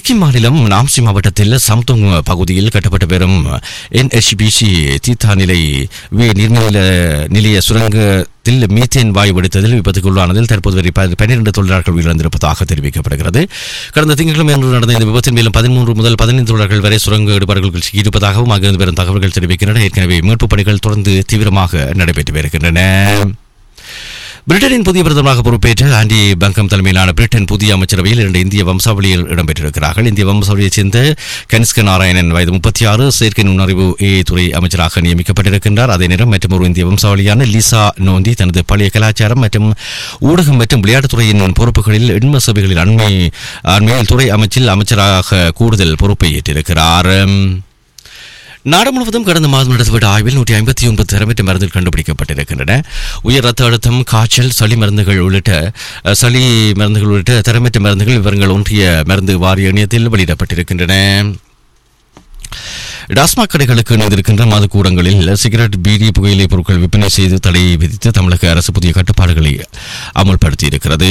சிக்கிம் மாநிலம் நாம்சி மாவட்டத்தில் சம்துங் பகுதியில் கட்டப்பட்டு வரும் என்எச்பிசி தீத்தா நிலை வி நீர்நில நிலைய சுரங்கத்தில் மீத்தேன் வாயு வெடித்ததில் விபத்துக்குள்ளானதில் தற்போது வரை ப- பன்னிரண்டு தொழிலாளர்கள் உயிரிழந்திருப்பதாக தெரிவிக்கப்படுகிறது கடந்த திங்கட்கிழமை அன்று நடந்த இந்த விபத்தின் மேலும் பதிமூன்று முதல் பதினைந்து தொழிலாளர்கள் வரை சுரங்க இடுபாடுகள் சிக்கியிருப்பதாகவும் அங்கிருந்து வரும் தகவல்கள் தெரிவிக்கின்றன ஏற்கனவே மீட்புப் பணிகள் தொடர்ந்து தீவிரமாக நடைபெற்று வருகின்றன பிரிட்டனின் புதிய பிரதமராக பொறுப்பேற்ற ஆண்டி பங்கம் தலைமையிலான பிரிட்டன் புதிய அமைச்சரவையில் இரண்டு இந்திய வம்சாவளியில் இடம்பெற்றிருக்கிறார்கள் இந்திய வம்சாவளியைச் சேர்ந்த கனிஷ்க நாராயணன் வயது முப்பத்தி ஆறு செயற்கை நுண்ணறிவு ஏ துறை அமைச்சராக நியமிக்கப்பட்டிருக்கின்றார் அதே நேரம் மற்றும் ஒரு இந்திய வம்சாவளியான லிசா நோந்தி தனது பழைய கலாச்சாரம் மற்றும் ஊடகம் மற்றும் விளையாட்டுத்துறையின் பொறுப்புகளில் எண்ம சபைகளில் அண்மை அண்மையில் துறை அமைச்சில் அமைச்சராக கூடுதல் பொறுப்பை ஏற்றிருக்கிறார் நாடு முழுவதும் கடந்த மாதம் நடத்தப்பட்ட ஆய்வில் நூற்றி ஐம்பத்தி ஒன்பது தரமற்ற மருந்துகள் கண்டுபிடிக்கப்பட்டிருக்கின்றன உயர் ரத்த அழுத்தம் காய்ச்சல் சளி மருந்துகள் உள்ளிட்ட அஹ், சளி மருந்துகள் உள்ளிட்ட தரமற்ற மருந்துகள் விவரங்கள் ஒன்றிய மருந்து வாரிய இணையத்தில் வெளியிடப்பட்டிருக்கின்றன டாஸ்மாக் கடைகளுக்கு இணைந்திருக்கின்ற மதுக்கூடங்களில் சிகரெட் பீடி புகையிலை பொருட்கள் விற்பனை செய்து தடை விதித்து தமிழக அரசு புதிய கட்டுப்பாடுகளை அமல்படுத்தியிருக்கிறது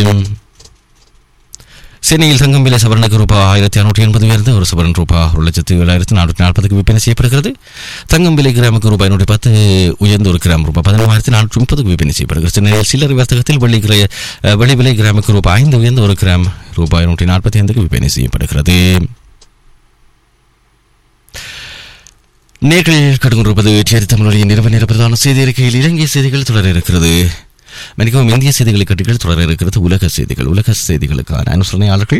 சென்னையில் தங்கம் விலை சவரனுக்கு ரூபாய் ஆயிரத்தி அறுநூற்றி எண்பது உயர்ந்து ஒரு சவரன் ரூபாய் ஒரு லட்சத்து ஏழாயிரத்தி நானூற்றி நாற்பதுக்கு விற்பனை செய்யப்படுகிறது தங்கம் விலை கிராமுக்கு ரூபாய் நூற்றி பத்து உயர்ந்து ஒரு கிராம் ரூபாய் பதினோராயிரத்தி நானூற்றி முப்பதுக்கு விற்பனை செய்யப்படுகிறது சென்னையில் சில்லறை வர்த்தகத்தில் வெள்ளி கிரை அஹ், வெள்ளி விலை கிராமுக்கு ரூபாய் ஐந்து உயர்ந்து ஒரு கிராம் ரூபாய் நூற்றி நாற்பத்தி ஐந்துக்கு விற்பனை செய்யப்படுகிறது நேர்கள் கடுங்கிருப்பது சேரி தமிழொலியின் நிறுவன நிரப்பதான செய்தி அறிக்கையில் இலங்கை செய்திகள் தொடர இருக்கிறது மன்னிக்கவும் இந்திய செய்திகளை கட்டுகள் தொடர இருக்கிறது உலக செய்திகள் உலக செய்திகளுக்கான அனுசரணையாளர்கள்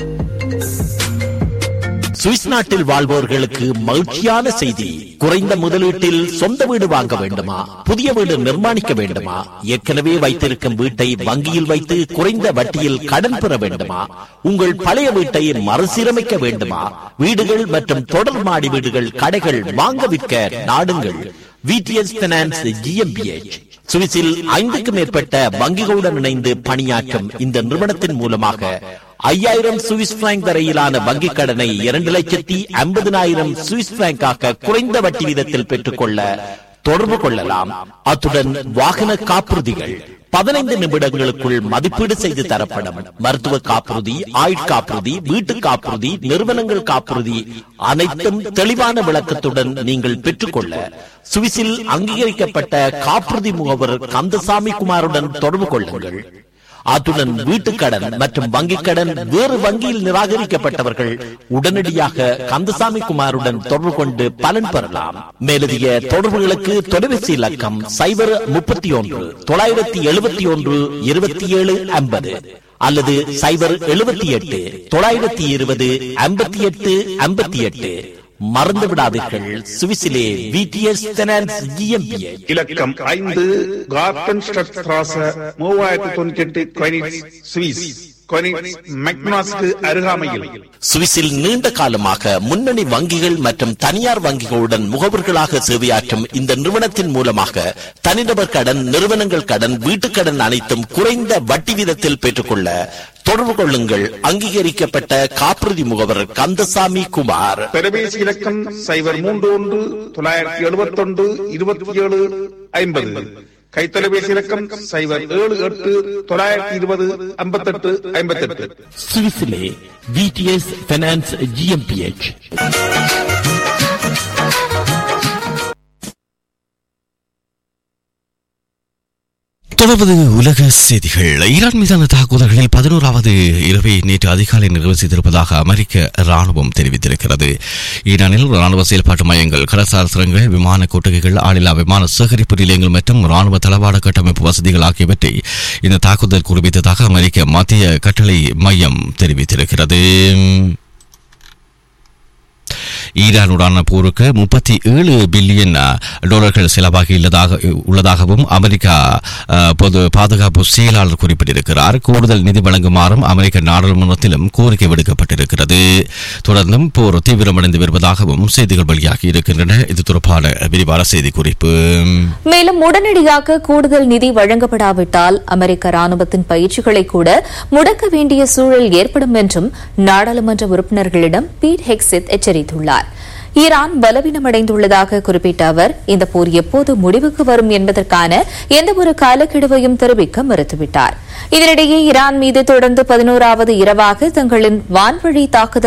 சுவிஸ் நாட்டில் வாழ்வோர்களுக்கு மகிழ்ச்சியான செய்தி குறைந்த முதலீட்டில் சொந்த வீடு வாங்க வேண்டுமா புதிய வீடு நிர்மாணிக்க வேண்டுமா ஏற்கனவே வைத்திருக்கும் வீட்டை வங்கியில் வைத்து குறைந்த வட்டியில் கடன் பெற வேண்டுமா உங்கள் பழைய வீட்டை மறுசீரமைக்க வேண்டுமா வீடுகள் மற்றும் தொடர் மாடி வீடுகள் கடைகள் வாங்க விற்க நாடுங்கள் விடிஎஸ் பினான்ஸ் ஜிஎம்பிஎச் சுவிஸில் ஐந்துக்கும் மேற்பட்ட வங்கிகளுடன் இணைந்து பணியாற்றும் இந்த நிறுவனத்தின் மூலமாக ஐயாயிரம் சுவிஸ் பிராங்க் வரையிலான வங்கிக் கடனை இரண்டு லட்சத்தி ஐம்பதினாயிரம் சுவிஸ் பிராங்காக குறைந்த வட்டி வீதத்தில் பெற்றுக்கொள்ள தொடர்பு கொள்ளலாம் அத்துடன் வாகன காப்புறுதிகள் பதினைந்து நிமிடங்களுக்குள் மதிப்பீடு செய்து தரப்படும் மருத்துவ காப்புறுதி ஆயுட்காப்புறுதி வீட்டு காப்புறுதி நிறுவனங்கள் காப்புறுதி அனைத்தும் தெளிவான விளக்கத்துடன் நீங்கள் பெற்றுக்கொள்ள சுவிஸில் அங்கீகரிக்கப்பட்ட காப்புறுதி முகவர் கந்தசாமி குமாருடன் தொடர்பு கொள்ளுங்கள் அத்துடன் வீட்டுக்கடன் மற்றும் வங்கிக் கடன் வேறு வங்கியில் நிராகரிக்கப்பட்டவர்கள் உடனடியாக கந்தசாமி குமாருடன் தொடர்பு கொண்டு பலன் பெறலாம் மேலதிக தொடர்புகளுக்கு தொலைபேசி இலக்கம் சைபர் முப்பத்தி ஒன்று தொள்ளாயிரத்தி எழுபத்தி ஒன்று இருபத்தி ஏழு ஐம்பது அல்லது சைபர் எழுபத்தி எட்டு தொள்ளாயிரத்தி இருபது ஐம்பத்தி எட்டு ஐம்பத்தி எட்டு மறந்து விடாதீர்கள் சுவிசிலே விடிஎஸ் ஃபைனான்ஸ் ஜிஎம்பிஏ இலக்கம் ஐந்து கார்டன் ஸ்ட்ராச மூவாயிரத்தி தொண்ணூத்தி எட்டு கொயினிட்ஸ் சுவிஸ் கொயினிட்ஸ் மெக்னாஸ்க்கு அருகாமையில் சுவிஸில் நீண்ட காலமாக முன்னணி வங்கிகள் மற்றும் தனியார் வங்கிகளுடன் முகவர்களாக சேவையாற்றும் இந்த நிறுவனத்தின் மூலமாக தனிநபர் கடன் நிறுவனங்கள் கடன் வீட்டுக் கடன் அனைத்தும் குறைந்த வட்டி வீதத்தில் பெற்றுக்கொள்ள தொடர்பு கொள்ளுங்கள் அங்கீகரிக்கப்பட்ட காப்புறுதி முகவர் கந்தசாமி குமார் தொலைபேசி இலக்கம் சைபர் மூன்று ஒன்று தொள்ளாயிரத்தி எழுபத்தி ஒன்று இருபத்தி ஏழு ஐம்பது கைத்தொலைபேசி இலக்கம் சைபர் ஏழு எட்டு தொள்ளாயிரத்தி இருபது ஐம்பத்தெட்டு ஐம்பத்தெட்டு சுவிஸிலே விடிஎஸ் பைனான்ஸ் ஜிஎம்பிஎச் தொடர்வது உலக செய்திகள் ஈரான் மீதான தாக்குதல்களில் பதினோராவது இரவை நேற்று அதிகாலை நிறைவு செய்திருப்பதாக அமெரிக்க ராணுவம் தெரிவித்திருக்கிறது ஈரானில் ராணுவ செயல்பாட்டு மையங்கள் கடற்சாஸ்திரங்கள் விமான கொட்டகைகள் ஆளில்லா விமான சேகரிப்பு நிலையங்கள் மற்றும் ராணுவ தளவாட கட்டமைப்பு வசதிகள் ஆகியவற்றை இந்த தாக்குதல் குறிப்பித்ததாக அமெரிக்க மத்திய கட்டளை மையம் தெரிவித்திருக்கிறது ஈரானுடான போருக்கு முப்பத்தி ஏழு பில்லியன் டாலர்கள் செலவாகி உள்ளதாக உள்ளதாகவும் அமெரிக்கா அஹ், பொது பாதுகாப்பு செயலாளர் குறிப்பிட்டிருக்கிறார் கூடுதல் நிதி வழங்குமாறும் அமெரிக்க நாடாளுமன்றத்திலும் கோரிக்கை விடுக்கப்பட்டிருக்கிறது தொடர்ந்தும் போர் தீவிரமடைந்து வருவதாகவும் செய்திகள் வெளியாகி இருக்கின்றன இது தொடர்பான விரிவான செய்தி குறிப்பு மேலும் உடனடியாக கூடுதல் நிதி வழங்கப்படாவிட்டால் அமெரிக்க ராணுவத்தின் பயிற்சிகளை கூட முடக்க வேண்டிய சூழல் ஏற்படும் என்றும் நாடாளுமன்ற உறுப்பினர்களிடம் பீட் ஹெக்ஸித் எச்சரித்துள்ளார் ஈரான் பலவீனமடைந்துள்ளதாக குறிப்பிட்ட அவர் இந்த போர் எப்போது முடிவுக்கு வரும் என்பதற்கான எந்தவொரு காலக்கெடுவையும் தெரிவிக்க மறுத்துவிட்டார் இதனிடையே ஈரான் மீது தொடர்ந்து பதினோராவது இரவாக தங்களின் வான்வழி தாக்குதல்